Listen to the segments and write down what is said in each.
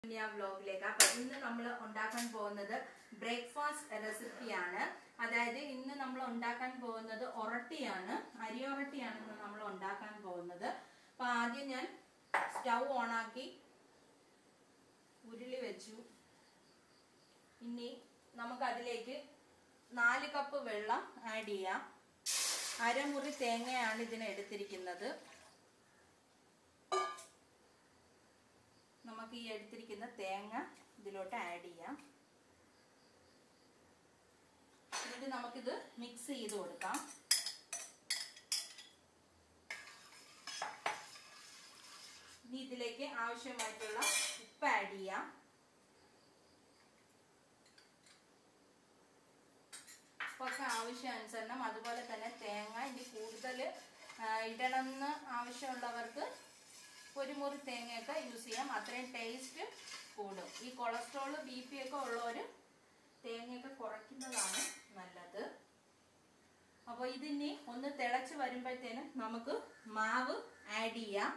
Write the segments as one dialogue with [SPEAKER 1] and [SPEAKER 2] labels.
[SPEAKER 1] India വ്ലോഗിലേക്ക് അപ്പൊ ഇന്ന് നമ്മൾ ഉണ്ടാക്കാൻ പോകുന്നത് ബ്രേക്ക്ഫാസ്റ്റ് റെസിപ്പിയാണ് അതായത് ഇന്ന് നമ്മൾ ഉണ്ടാക്കാൻ പോകുന്നത് ഒറട്ടിയാണ് അരി ഒറട്ടിയാണ് ഇന്ന് നമ്മൾ ഉണ്ടാക്കാൻ പോകുന്നത് അപ്പൊ ആദ്യം ഞാൻ സ്റ്റൗ ഓണാക്കി ഉരുളി വെച്ചു ഇനി നമുക്ക് അതിലേക്ക് നാല് കപ്പ് വെള്ളം ആഡ് ചെയ്യാം അരമുറി തേങ്ങയാണ് ഇതിന് എടുത്തിരിക്കുന്നത് നമുക്ക് ഈ എടുത്തിരിക്കുന്ന തേങ്ങ ഇതിലോട്ട് ആഡ് ചെയ്യാം എന്നിട്ട് നമുക്കിത് മിക്സ് ചെയ്ത് കൊടുക്കാം ഇനി ഇതിലേക്ക് ആവശ്യമായിട്ടുള്ള ഉപ്പ് ആഡ് ചെയ്യാം ഉപ്പൊക്കെ ആവശ്യാനുസരണം അതുപോലെ തന്നെ തേങ്ങ ഇനി കൂടുതൽ ഇടണമെന്ന് ആവശ്യമുള്ളവർക്ക് ഒരു മുറി തേങ്ങയൊക്കെ യൂസ് ചെയ്യാം അത്രയും ടേസ്റ്റ് കൂടും ഈ കൊളസ്ട്രോൾ ബി പി ഒക്കെ ഉള്ളവർ തേങ്ങയൊക്കെ കുറയ്ക്കുന്നതാണ് നല്ലത് അപ്പോൾ ഇതിനി ഒന്ന് തിളച്ച് വരുമ്പോഴത്തേനും നമുക്ക് മാവ് ആഡ് ചെയ്യാം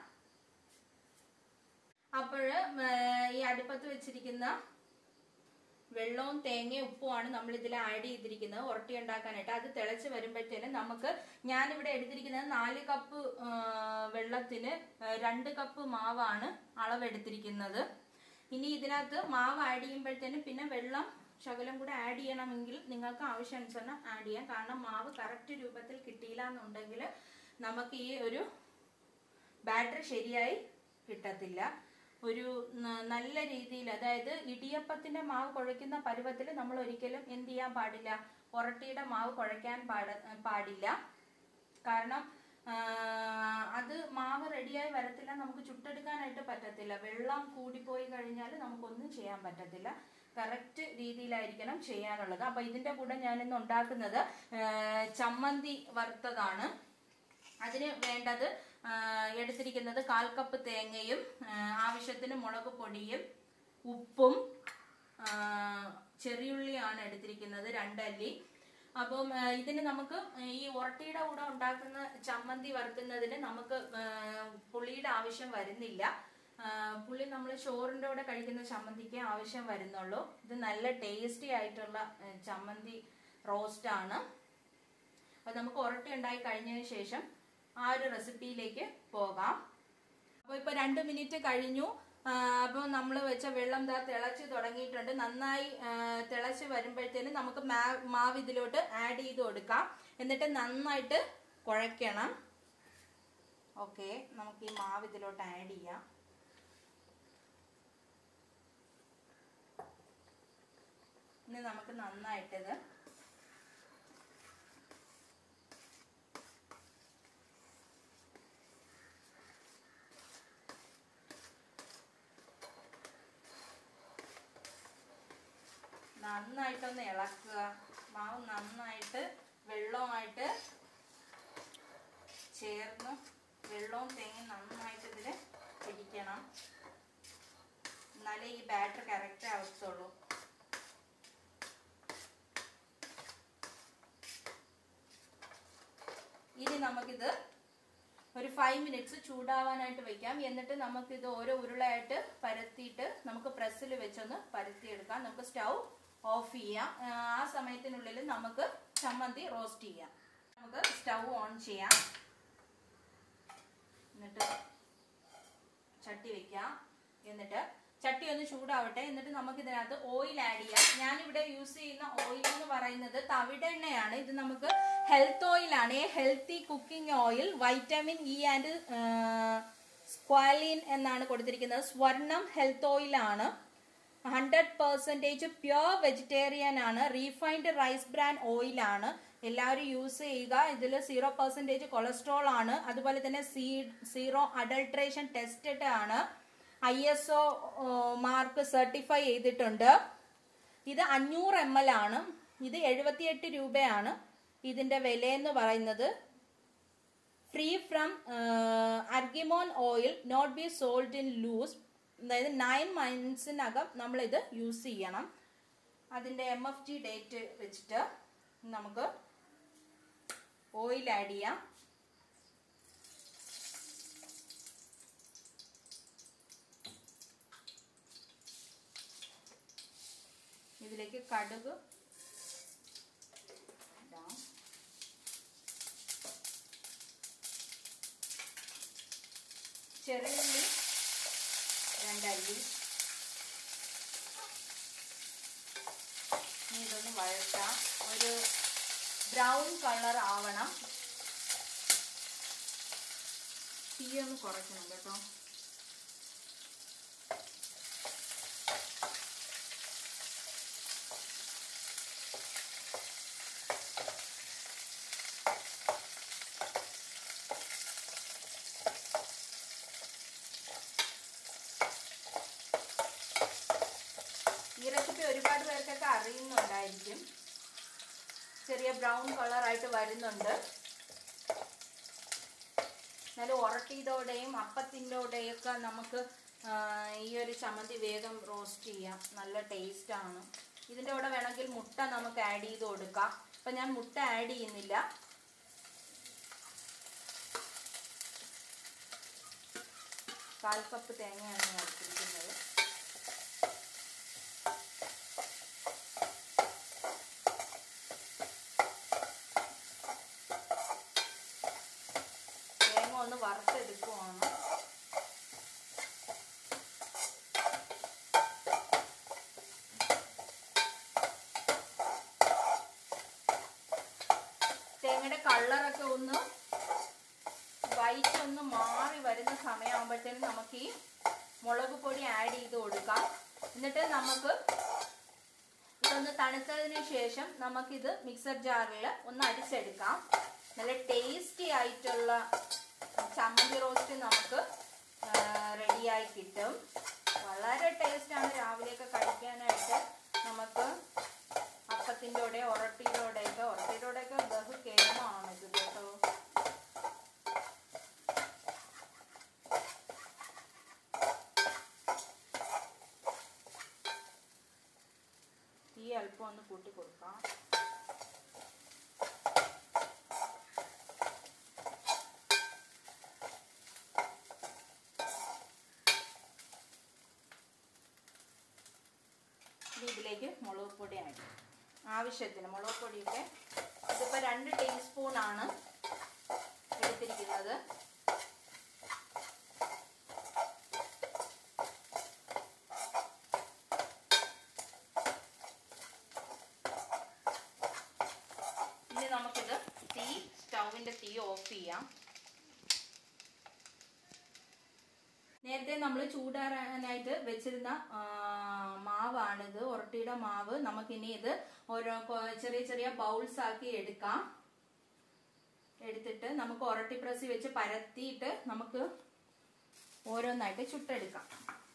[SPEAKER 1] അപ്പോൾ ഈ അടുപ്പത്ത് വെച്ചിരിക്കുന്ന വെള്ളവും തേങ്ങയും ഉപ്പുമാണ് നമ്മൾ ഇതിൽ ആഡ് ചെയ്തിരിക്കുന്നത് ഉരട്ടി ഉണ്ടാക്കാനായിട്ട് അത് തിളച്ച് വരുമ്പോഴത്തേനും നമുക്ക് ഞാനിവിടെ എടുത്തിരിക്കുന്നത് നാല് കപ്പ് വെള്ളത്തിന് രണ്ട് കപ്പ് മാവാണ് അളവെടുത്തിരിക്കുന്നത് ഇനി ഇതിനകത്ത് മാവ് ആഡ് ചെയ്യുമ്പോഴത്തേനും പിന്നെ വെള്ളം ശകലം കൂടെ ആഡ് ചെയ്യണമെങ്കിൽ നിങ്ങൾക്ക് ആവശ്യാനുസരണം ആഡ് ചെയ്യാം കാരണം മാവ് കറക്റ്റ് രൂപത്തിൽ കിട്ടിയില്ല എന്നുണ്ടെങ്കിൽ നമുക്ക് ഈ ഒരു ബാറ്റർ ശരിയായി കിട്ടത്തില്ല ഒരു നല്ല രീതിയിൽ അതായത് ഇടിയപ്പത്തിന്റെ മാവ് കുഴയ്ക്കുന്ന പരുവത്തിൽ നമ്മൾ ഒരിക്കലും എന്ത് ചെയ്യാൻ പാടില്ല ഒറട്ടിയുടെ മാവ് കുഴയ്ക്കാൻ പാട പാടില്ല കാരണം അത് മാവ് റെഡിയായി വരത്തില്ല നമുക്ക് ചുട്ടെടുക്കാനായിട്ട് പറ്റത്തില്ല വെള്ളം കൂടിപ്പോയി കഴിഞ്ഞാൽ നമുക്കൊന്നും ചെയ്യാൻ പറ്റത്തില്ല കറക്റ്റ് രീതിയിലായിരിക്കണം ചെയ്യാനുള്ളത് അപ്പൊ ഇതിന്റെ കൂടെ ഞാൻ ഇന്ന് ഉണ്ടാക്കുന്നത് ചമ്മന്തി വറുത്തതാണ് അതിന് വേണ്ടത് എടുത്തിരിക്കുന്നത് കാൽ കപ്പ് തേങ്ങയും ആവശ്യത്തിന് മുളക് പൊടിയും ഉപ്പും ചെറിയുള്ളിയാണ് എടുത്തിരിക്കുന്നത് രണ്ടല്ലി അപ്പം ഇതിന് നമുക്ക് ഈ ഒറട്ടിയുടെ കൂടെ ഉണ്ടാക്കുന്ന ചമ്മന്തി വറുക്കുന്നതിന് നമുക്ക് പുളിയുടെ ആവശ്യം വരുന്നില്ല പുളി നമ്മൾ ചോറിൻ്റെ കൂടെ കഴിക്കുന്ന ചമ്മന്തിക്ക് ആവശ്യം വരുന്നുള്ളൂ ഇത് നല്ല ടേസ്റ്റി ആയിട്ടുള്ള ചമ്മന്തി റോസ്റ്റ് ആണ് അപ്പം നമുക്ക് ഒരട്ടി ഉണ്ടായി കഴിഞ്ഞതിന് ശേഷം ആ ഒരു റെസിപ്പിയിലേക്ക് പോകാം അപ്പോൾ ഇപ്പോൾ രണ്ട് മിനിറ്റ് കഴിഞ്ഞു അപ്പോൾ നമ്മൾ വെച്ച വെള്ളം ദാ തിളച്ച് തുടങ്ങിയിട്ടുണ്ട് നന്നായി തിളച്ച് വരുമ്പോഴത്തേനും നമുക്ക് മാവ് ഇതിലോട്ട് ആഡ് ചെയ്ത് കൊടുക്കാം എന്നിട്ട് നന്നായിട്ട് കുഴയ്ക്കണം ഓക്കെ നമുക്ക് ഈ മാവ് ഇതിലോട്ട് ആഡ് ചെയ്യാം ഇനി നമുക്ക് നന്നായിട്ടിത് നന്നായിട്ടൊന്ന് ഇളക്കുക മാവ് നന്നായിട്ട് വെള്ളവുമായിട്ട് ചേർന്ന് വെള്ളവും തേങ്ങയും നന്നായിട്ട് ഇതിൽ പിടിക്കണം എന്നാലേ ഈ ബാറ്റർ കറക്റ്റ് ആവത്തുള്ളൂ ഇനി നമുക്കിത് ഒരു ഫൈവ് മിനിറ്റ്സ് ചൂടാവാനായിട്ട് വെക്കാം എന്നിട്ട് നമുക്കിത് ഓരോ ഉരുളയായിട്ട് പരത്തിയിട്ട് നമുക്ക് പ്രസ്സിൽ വെച്ചൊന്ന് പരത്തിയെടുക്കാം നമുക്ക് സ്റ്റൗ ഓഫ് ചെയ്യാം ആ സമയത്തിനുള്ളിൽ നമുക്ക് ചമ്മന്തി റോസ്റ്റ് ചെയ്യാം നമുക്ക് സ്റ്റൗ ഓൺ ചെയ്യാം എന്നിട്ട് ചട്ടി വെക്കാം എന്നിട്ട് ചട്ടി ഒന്ന് ചൂടാവട്ടെ എന്നിട്ട് നമുക്ക് ഇതിനകത്ത് ഓയിൽ ആഡ് ചെയ്യാം ഞാനിവിടെ യൂസ് ചെയ്യുന്ന ഓയിൽ എന്ന് പറയുന്നത് തവിടെണ്ണയാണ് ഇത് നമുക്ക് ഹെൽത്ത് ഓയിലാണ് healthy cooking oil vitamin E and squalene എന്നാണ് കൊടുത്തിരിക്കുന്നത് സ്വർണം ഹെൽത്ത് ഓയിലാണ് ഹൺഡ്രഡ് പെർസെൻറ്റേജ് പ്യുവർ വെജിറ്റേറിയൻ ആണ് റീഫൈൻഡ് റൈസ് ബ്രാൻഡ് ഓയിലാണ് എല്ലാവരും യൂസ് ചെയ്യുക ഇതിൽ സീറോ പെർസെൻറ്റേജ് കൊളസ്ട്രോൾ ആണ് അതുപോലെ തന്നെ സീ സീറോ അഡൾട്രേഷൻ ടെസ്റ്റഡ് ആണ് I S O mark certify ചെയ്തിട്ടുണ്ട് ഇത് അഞ്ഞൂറ് എം എൽ ആണ് ഇത് എഴുപത്തിയെട്ട് രൂപയാണ് ഇതിൻ്റെ വിലയെന്ന് പറയുന്നത് free from argemone oil not be sold in loose അതായത് നയൻ മന്ത്സിനകം നമ്മളിത് യൂസ് ചെയ്യണം അതിൻ്റെ എം എഫ് ജി ഡേറ്റ് വെച്ചിട്ട് നമുക്ക് ഓയിൽ ആഡ് ചെയ്യാം ഇതിലേക്ക് കടുക് ഇടാം ചെറിയുള്ളി രണ്ടല്ലി ഇനി ഇതൊന്ന് വഴറ്റാം ഒരു ബ്രൗൺ കളർ ആവണം തീയൊന്ന് കുറയ്ക്കണം കേട്ടോ ഈ റെസിപ്പി ഒരുപാട് പേർക്കൊക്കെ അറിയുന്നുണ്ടായിരിക്കും ചെറിയ ബ്രൗൺ കളറായിട്ട് വരുന്നുണ്ട് നല്ല ഉറട്ടിയതോടെയും അപ്പത്തിൻ്റെയോടെയൊക്കെ നമുക്ക് ആ, ഈ ഒരു ചമ്മന്തി വേഗം റോസ്റ്റ് ചെയ്യാം നല്ല ടേസ്റ്റാണ് ഇതിൻ്റെ കൂടെ വേണമെങ്കിൽ മുട്ട നമുക്ക് ആഡ് ചെയ്ത് കൊടുക്കാം അപ്പം ഞാൻ മുട്ട ആഡ് ചെയ്യുന്നില്ല കാൽ കപ്പ് തേങ്ങയാണ് ഞാൻ എടുത്തിരിക്കുന്നത് തേങ്ങ ഒന്ന് വറുത്തെടുക്കുവാണ് തേങ്ങയുടെ കളറൊക്കെ ഒന്ന് വൈറ്റ് ഒന്ന് മാറി വരുന്ന സമയമാകുമ്പോഴത്തേനും നമുക്ക് ഈ മുളക് പൊടി ആഡ് ചെയ്ത് കൊടുക്കാം എന്നിട്ട് നമുക്ക് ഇതൊന്ന് തണുത്തതിന് ശേഷം നമുക്കിത് മിക്സർ ജാറിൽ ഒന്ന് അടിച്ചെടുക്കാം നല്ല ടേസ്റ്റി ആയിട്ടുള്ള ചമ്മന്തി റോസ്റ്റ് നമുക്ക് റെഡിയായി കിട്ടും വളരെ ടേസ്റ്റാണ് രാവിലെയൊക്കെ കഴിക്കാനായിട്ട് നമുക്ക് അപ്പത്തിൻ്റെ കൂടെ ഉറട്ടിയുടെ കൂടെയൊക്കെ ഉറട്ടിയുടെ കൂടെയൊക്കെ ബഹു കേമമാണ് ഇത് കേട്ടോ തീ അല്പം ഒന്ന് കൂട്ടി കൊടുക്കാം ഇനി ഇതിലേക്ക് മുളക് പൊടി ആഡ് ചെയ്യാം. ആവശ്യത്തിന് മുളക് പൊടിയൊക്കെ ഇതിപ്പോൾ രണ്ട് ടീസ്പൂൺ ആണ് എടുത്തിരിക്കുന്നത് ഇനി നമുക്കിത് തീ സ്റ്റൗവിന്റെ തീ ഓഫ് ചെയ്യാം നേരത്തെ നമ്മൾ ചൂടാറാനായിട്ട് വെച്ചിരുന്ന ആ, മാവാണിത് ഉറട്ടിയുടെ മാവ് നമുക്കിനി ഇത് ഓരോ കൊ- ചെറിയ ചെറിയ ബൗൾസ് ആക്കി എടുക്കാം എടുത്തിട്ട് നമുക്ക് ഉറട്ടി പ്രസ് വെച്ച് പരത്തിയിട്ട് നമുക്ക് ഓരോന്നായിട്ട് ചുട്ടെടുക്കാം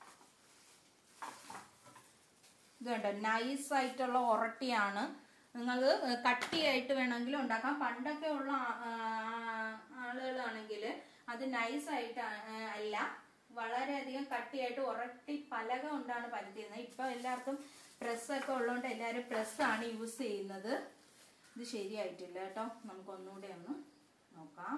[SPEAKER 1] ഇത് കണ്ടോ നൈസ് ആയിട്ടുള്ള ഉറട്ടിയാണ് നിങ്ങൾ കട്ടിയായിട്ട് വേണമെങ്കിലും ഉണ്ടാക്കാം പണ്ടൊക്കെ ഉള്ള ആ, ആളുകളാണെങ്കിൽ അത് നൈസായിട്ട് അല്ല വളരെയധികം കട്ടിയായിട്ട് ഉറട്ടി പലക കൊണ്ടാണ് പരത്തിയിരുന്നത് ഇപ്പൊ എല്ലാവർക്കും പ്രസ്സൊക്കെ ഉള്ളതുകൊണ്ട് എല്ലാവരും പ്രസ്സാണ് യൂസ് ചെയ്യുന്നത് ഇത് ശരിയായിട്ടില്ല കേട്ടോ നമുക്ക് ഒന്നുകൂടെ ഒന്ന് നോക്കാം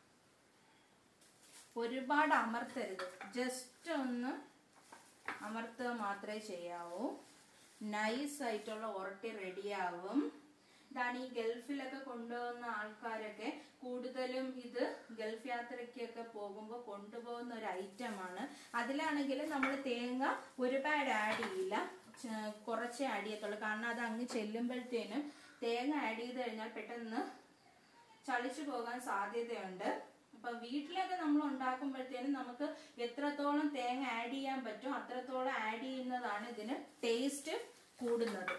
[SPEAKER 1] ഒരുപാട് അമർത്തരുത് ജസ്റ്റ് ഒന്ന് അമർത്തുക മാത്രമേ ചെയ്യാവൂ നൈസ് ആയിട്ടുള്ള ഉറട്ടി റെഡിയാവും ഇതാണ് ഈ ഗൾഫിലൊക്കെ കൊണ്ടുപോകുന്ന ആൾക്കാരൊക്കെ കൂടുതലും ഇത് ഗൾഫ് യാത്രയ്ക്കൊക്കെ പോകുമ്പോൾ കൊണ്ടുപോകുന്ന ഒരു ഐറ്റമാണ് അതിലാണെങ്കിൽ നമ്മൾ തേങ്ങ ഒരുപാട് ആഡ് ചെയ്യില്ല ച- കുറച്ചേ ആഡ് ചെയ്യത്തുള്ളൂ കാരണം അത് അങ്ങ് ചെല്ലുമ്പോഴത്തേനും തേങ്ങ ആഡ് ചെയ്ത് കഴിഞ്ഞാൽ പെട്ടെന്ന് ചളിച്ചു പോകാൻ സാധ്യതയുണ്ട് അപ്പൊ വീട്ടിലൊക്കെ നമ്മൾ ഉണ്ടാക്കുമ്പോഴത്തേനും നമുക്ക് എത്രത്തോളം തേങ്ങ ആഡ് ചെയ്യാൻ പറ്റും അത്രത്തോളം ആഡ് ചെയ്യുന്നതാണ് ഇതിന് ടേസ്റ്റ് കൂടുന്നത്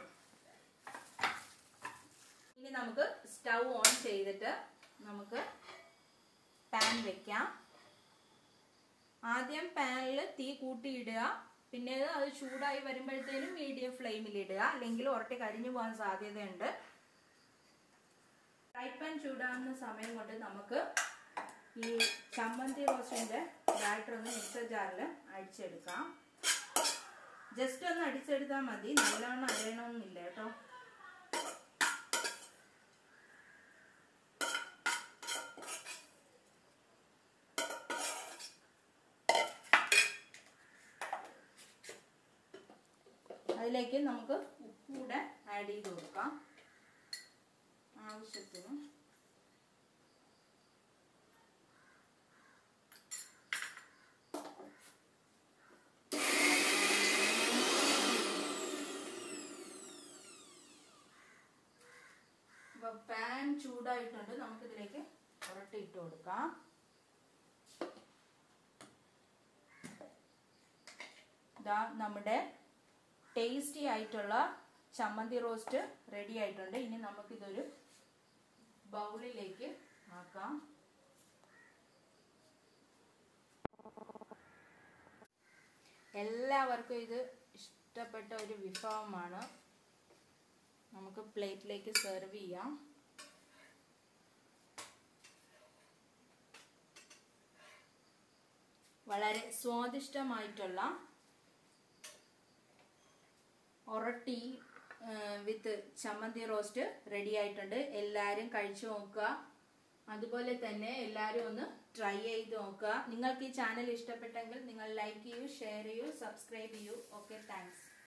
[SPEAKER 1] ഇനി നമുക്ക് സ്റ്റൗ ഓൺ ചെയ്തിട്ട് നമുക്ക് പാൻ വെക്കാം ആദ്യം പാനിൽ തീ കൂട്ടിയിടുക പിന്നെ അത് ചൂടായി വരുമ്പോഴത്തേനും മീഡിയം ഫ്ലെയിമിൽ ഇടുക അല്ലെങ്കിൽ ഉറട്ടി കരിഞ്ഞു പോകാൻ സാധ്യതയുണ്ട് ഫ്രൈ പാൻ ചൂടാകുന്ന സമയം കൊണ്ട് നമുക്ക് ഈ ചമ്മന്തി റോസ്റ്റിന്റെ ബാറ്റർ ഒന്ന് മിക്സർ ജാറിൽ അടിച്ചെടുക്കാം ജസ്റ്റ് ഒന്ന് അടിച്ചെടുത്താൽ മതി നല്ലോണം അരയണമെന്നില്ല കേട്ടോ അതിലേക്ക് നമുക്ക് ഉപ്പ് കൂടെ ആഡ് ചെയ്ത് കൊടുക്കാം ആവശ്യത്തിന് അപ്പൊ പാൻ ചൂടായിട്ടുണ്ട് നമുക്കിതിലേക്ക് ഉരട്ടി ഇട്ട് കൊടുക്കാം ഇതാ നമ്മുടെ ടേസ്റ്റി ആയിട്ടുള്ള ചമ്മന്തി റോസ്റ്റ് റെഡി ആയിട്ടുണ്ട് ഇനി നമുക്കിതൊരു ബൗളിലേക്ക് ആക്കാം എല്ലാവർക്കും ഇത് ഇഷ്ടപ്പെട്ട ഒരു വിഭവമാണ് നമുക്ക് പ്ലേറ്റിലേക്ക് സെർവ് ചെയ്യാം വളരെ സ്വാദിഷ്ടമായിട്ടുള്ള ഒറട്ടി വിത്ത് ചമ്മന്തി റോസ്റ്റ് റെഡി ആയിട്ടുണ്ട് എല്ലാവരും കഴിച്ചു നോക്കുക അതുപോലെ തന്നെ എല്ലാവരും ഒന്ന് ട്രൈ ചെയ്ത് നോക്കുക നിങ്ങൾക്ക് ഈ ചാനൽ ഇഷ്ടപ്പെട്ടെങ്കിൽ നിങ്ങൾ ലൈക്ക് ചെയ്യൂ ഷെയർ ചെയ്യൂ സബ്സ്ക്രൈബ് ചെയ്യൂ ഓക്കെ താങ്ക്സ്